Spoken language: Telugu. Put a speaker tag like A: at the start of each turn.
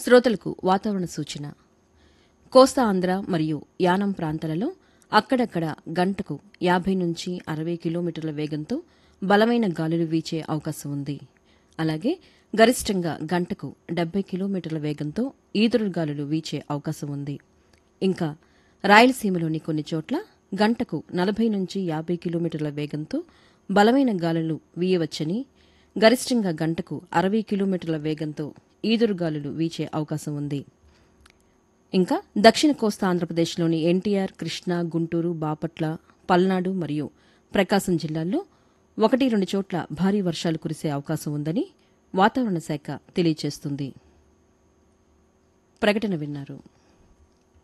A: శ్రోతలకు వాతావరణ సూచన కోస్తా ఆంధ్ర మరియు యానం ప్రాంతాలలో అక్కడక్కడ గంటకు యాభై నుంచి అరవై కిలోమీటర్ల వేగంతో బలమైన గాలులు వీచే అవకాశం ఉంది అలాగే గరిష్టంగా గంటకు డెబ్బై కిలోమీటర్ల వేగంతో ఈదురుగాలులు వీచే అవకాశం ఉంది ఇంకా రాయలసీమలోని కొన్ని చోట్ల గంటకు నలభై నుంచి యాభై కిలోమీటర్ల వేగంతో బలమైన గాలులు వీయవచ్చని గరిష్టంగా గంటకు అరవై కిలోమీటర్ల వేగంతో ఈదురుగాలులు వీచే అవకాశం ఉంది ఇంకా దక్షిణ కోస్తా ఆంధ్రప్రదేశ్లోని ఎన్టీఆర్ కృష్ణా గుంటూరు బాపట్ల పల్నాడు మరియు ప్రకాశం జిల్లాల్లో ఒకటి రెండు చోట్ల భారీ వర్షాలు కురిసే అవకాశం ఉందని వాతావరణ శాఖ తెలియజేస్తుంది ప్రకటన విన్నారు